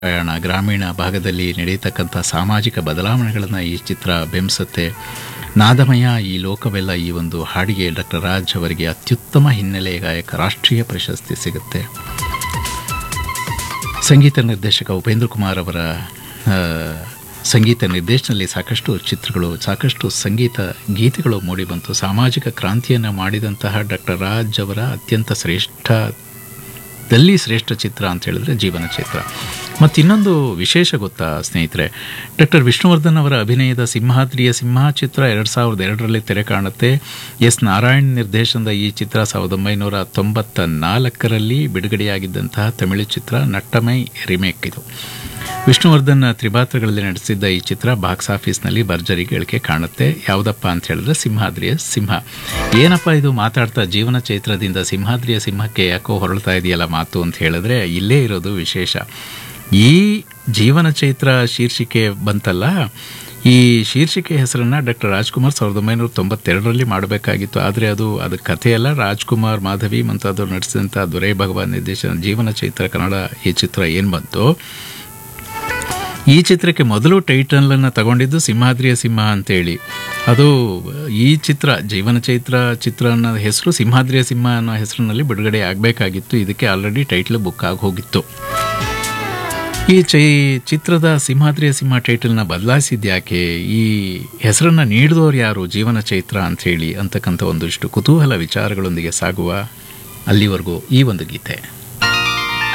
ಪ್ರಯಾಣ ಗ್ರಾಮೀಣ ಭಾಗದಲ್ಲಿ ನಡೆಯತಕ್ಕಂಥ ಸಾಮಾಜಿಕ ಬದಲಾವಣೆಗಳನ್ನು ಈ ಚಿತ್ರ ಬಿಂಬಿಸುತ್ತೆ ನಾದಮಯ ಈ ಲೋಕವೆಲ್ಲ ಈ ಒಂದು ಹಾಡಿಗೆ ಡಾಕ್ಟರ್ ರಾಜ್ ಅವರಿಗೆ ಅತ್ಯುತ್ತಮ ಹಿನ್ನೆಲೆ ಗಾಯಕ ರಾಷ್ಟ್ರೀಯ ಪ್ರಶಸ್ತಿ ಸಿಗುತ್ತೆ ಸಂಗೀತ ನಿರ್ದೇಶಕ ಉಪೇಂದ್ರ ಕುಮಾರ್ ಅವರ ಆ, ಸಂಗೀತ ನಿರ್ದೇಶನದಲ್ಲಿ ಸಾಕಷ್ಟು ಚಿತ್ರಗಳು ಸಾಕಷ್ಟು ಸಂಗೀತ ಗೀತೆಗಳು ಮೂಡಿಬಂತು ಸಾಮಾಜಿಕ ಕ್ರಾಂತಿಯನ್ನು ಮಾಡಿದಂತಹ ಡಾಕ್ಟರ್ ರಾಜ್ ಅವರ ಅತ್ಯಂತ ಶ್ರೇಷ್ಠದಲ್ಲಿ ಶ್ರೇಷ್ಠ ಚಿತ್ರ ಅಂತ ಹೇಳಿದ್ರೆ ಜೀವನ ಚಿತ್ರ ಮತ್ತು ಇನ್ನೊಂದು ವಿಶೇಷ ಗೊತ್ತಾ ಸ್ನೇಹಿತರೆ ಡಾಕ್ಟರ್ ವಿಷ್ಣುವರ್ಧನ್ ಅವರ ಅಭಿನಯದ ಸಿಂಹಾದ್ರಿಯ ಸಿಂಹ ಚಿತ್ರ ಎರಡು ಸಾವಿರದ ಎರಡರಲ್ಲಿ ತೆರೆ ಕಾಣುತ್ತೆ ಎಸ್ ನಾರಾಯಣ್ ನಿರ್ದೇಶನದ ಈ ಚಿತ್ರ ಸಾವಿರದ ಒಂಬೈನೂರ ತೊಂಬತ್ತ ನಾಲ್ಕರಲ್ಲಿ ಬಿಡುಗಡೆಯಾಗಿದ್ದಂತಹ ತಮಿಳು ಚಿತ್ರ ನಟ್ಟಮೈ ರಿಮೇಕ್ ಇದು ವಿಷ್ಣುವರ್ಧನ್ ತ್ರಿಪಾತ್ರಗಳಲ್ಲಿ ನಡೆಸಿದ್ದ ಈ ಚಿತ್ರ ಬಾಕ್ಸ್ ಆಫೀಸ್ನಲ್ಲಿ ಭರ್ಜರಿ ಗಳಿಕೆ ಕಾಣುತ್ತೆ ಯಾವುದಪ್ಪ ಅಂತ ಹೇಳಿದ್ರೆ ಸಿಂಹಾದ್ರಿಯ ಸಿಂಹ ಏನಪ್ಪ ಇದು ಮಾತಾಡ್ತಾ ಜೀವನ ಚೈತ್ರದಿಂದ ಸಿಂಹಾದ್ರಿಯ ಸಿಂಹಕ್ಕೆ ಯಾಕೋ ಹೊರಳ್ತಾ ಇದೆಯಲ್ಲ ಮಾತು ಅಂತ ಹೇಳಿದ್ರೆ ಇಲ್ಲೇ ಇರೋದು ವಿಶೇಷ ಈ ಜೀವನ ಚೈತ್ರ ಶೀರ್ಷಿಕೆ ಬಂತಲ್ಲ ಈ ಶೀರ್ಷಿಕೆ ಹೆಸರನ್ನ ಡಾಕ್ಟರ್ ರಾಜ್ಕುಮಾರ್ ಸಾವಿರದ ಒಂಬೈನೂರ ತೊಂಬತ್ತೆರಡರಲ್ಲಿ ಮಾಡಬೇಕಾಗಿತ್ತು ಆದರೆ ಅದು ಅದು ಕಥೆಯಲ್ಲ ರಾಜ್ಕುಮಾರ್ ಮಾಧವಿ ಮುಂತಾದವರು ನಡೆಸಿದಂಥ ದೊರೆ ಭಗವಾನ್ ನಿರ್ದೇಶನ ಜೀವನ ಚೈತ್ರ ಕನ್ನಡ ಈ ಚಿತ್ರ ಏನು ಬಂತು ಈ ಚಿತ್ರಕ್ಕೆ ಮೊದಲು ಟೈಟಲನ್ನು ತಗೊಂಡಿದ್ದು ಸಿಂಹಾದ್ರಿಯ ಸಿಂಹ ಅಂತೇಳಿ ಅದು ಈ ಚಿತ್ರ ಜೀವನ ಚೈತ್ರ ಚಿತ್ರ ಅನ್ನೋ ಹೆಸರು ಸಿಂಹಾದ್ರಿಯ ಸಿಂಹ ಅನ್ನೋ ಹೆಸರಿನಲ್ಲಿ ಬಿಡುಗಡೆ ಆಗಬೇಕಾಗಿತ್ತು ಇದಕ್ಕೆ ಆಲ್ರೆಡಿ ಟೈಟ್ಲ್ ಬುಕ್ ಆಗಿ ಹೋಗಿತ್ತು ಈ ಚೈ ಚಿತ್ರದ ಸಿಂಹಾದ್ರಿಯ ಸಿಂಹ ಟೈಟಲ್ನ ಬದಲಾಯಿಸಿದ್ಯಾಕೆ ಈ ಹೆಸರನ್ನು ನೀಡಿದವರು ಯಾರು ಜೀವನ ಚೈತ್ರ ಅಂಥೇಳಿ ಅಂತಕ್ಕಂಥ ಒಂದಿಷ್ಟು ಕುತೂಹಲ ವಿಚಾರಗಳೊಂದಿಗೆ ಸಾಗುವ ಅಲ್ಲಿವರೆಗೂ ಈ ಒಂದು ಗೀತೆ